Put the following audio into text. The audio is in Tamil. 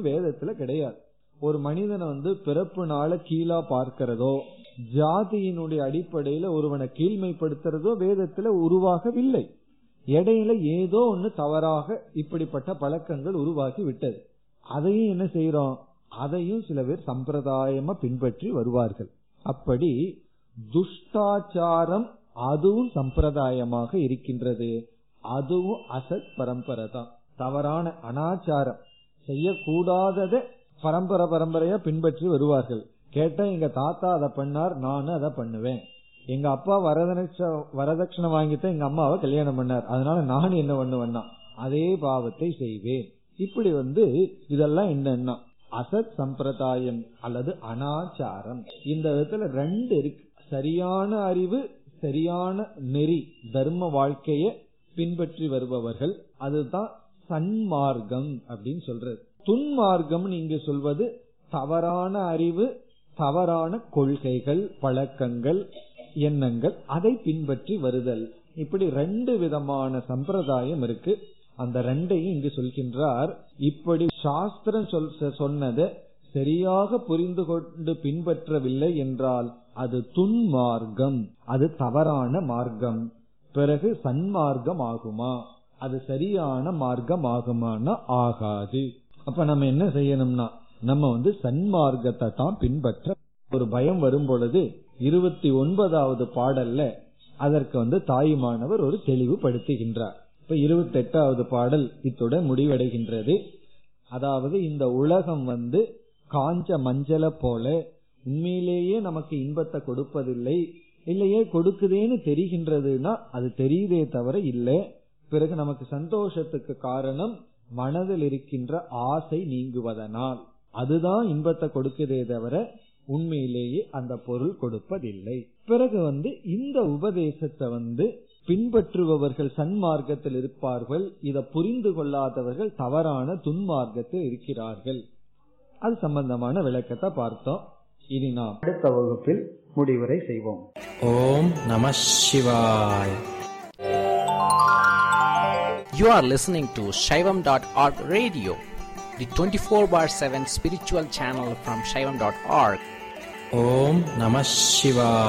வேதத்துல கிடையாது ஒரு மனிதனை வந்து பிறப்புனால கீழா பார்க்கிறதோ ஜாதியினுடைய அடிப்படையில ஒருவனை கீழ்மைப்படுத்துறதோ வேதத்துல உருவாகவில்லை இடையில ஏதோ ஒண்ணு தவறாக இப்படிப்பட்ட பழக்கங்கள் உருவாகி விட்டது அதையும் என்ன செய்யறோம் அதையும் சில பேர் சம்பிரதாயமா பின்பற்றி வருவார்கள் அப்படி துஷ்டாச்சாரம் அதுவும் சம்பிரதாயமாக இருக்கின்றது அதுவும் அசத் பரம்பரை தான் தவறான அனாச்சாரம் செய்யக்கூடாததை பரம்பரை பரம்பரையா பின்பற்றி வருவார்கள் கேட்டா எங்க தாத்தா அதை பண்ணார் நானும் அதை பண்ணுவேன் எங்க அப்பா வரதட்ச வரதட்சணை வாங்கித்தான் எங்க அம்மாவை கல்யாணம் பண்ணார் அதனால நான் என்ன பண்ணுவேன்னா அதே பாவத்தை செய்வேன் இப்படி வந்து இதெல்லாம் என்னன்னா அசத் சம்பிரதாயம் அல்லது அனாச்சாரம் இந்த விதத்துல ரெண்டு இருக்கு சரியான அறிவு சரியான நெறி தர்ம வாழ்க்கைய பின்பற்றி வருபவர்கள் அதுதான் சன்மார்க்கம் அப்படின்னு சொல்றது துன்மார்க்கம் இங்கு சொல்வது தவறான அறிவு தவறான கொள்கைகள் பழக்கங்கள் எண்ணங்கள் அதை பின்பற்றி வருதல் இப்படி ரெண்டு விதமான சம்பிரதாயம் இருக்கு அந்த ரெண்டையும் இங்கு சொல்கின்றார் இப்படி சாஸ்திரம் சொல் சொன்னதை சரியாக புரிந்து கொண்டு பின்பற்றவில்லை என்றால் அது துன்மார்க்கம் அது தவறான மார்க்கம் பிறகு சன்மார்க்கம் ஆகுமா அது சரியான மார்க்கம் ஆகுமானா ஆகாது அப்ப நம்ம என்ன செய்யணும்னா நம்ம வந்து சன்மார்க்கத்தை தான் பின்பற்ற ஒரு பயம் வரும் பொழுது இருபத்தி ஒன்பதாவது பாடல்ல அதற்கு வந்து தாயுமானவர் ஒரு தெளிவுபடுத்துகின்றார் இப்ப இருபத்தி எட்டாவது பாடல் இத்துடன் முடிவடைகின்றது அதாவது இந்த உலகம் வந்து காஞ்ச மஞ்சள போல உண்மையிலேயே நமக்கு இன்பத்தை கொடுப்பதில்லை இல்லையே கொடுக்குதேன்னு தெரிகின்றதுன்னா அது தெரியுதே தவிர இல்லை பிறகு நமக்கு சந்தோஷத்துக்கு காரணம் மனதில் இருக்கின்ற ஆசை நீங்குவதனால் அதுதான் இன்பத்தை கொடுக்குதே தவிர உண்மையிலேயே அந்த பொருள் கொடுப்பதில்லை பிறகு வந்து இந்த உபதேசத்தை வந்து பின்பற்றுபவர்கள் சன்மார்க்கத்தில் இருப்பார்கள் இதை புரிந்து கொள்ளாதவர்கள் தவறான துன்மார்க்கத்தில் இருக்கிறார்கள் அது சம்பந்தமான விளக்கத்தை பார்த்தோம் இனி நாம் அடுத்த வகுப்பில் முடிவுரை செய்வோம் ஓம் நம சிவாய் You are listening to Shaivam.org radio, the 24 bar 7 spiritual channel from Shaivam.org. ஓம் நம சிவாய்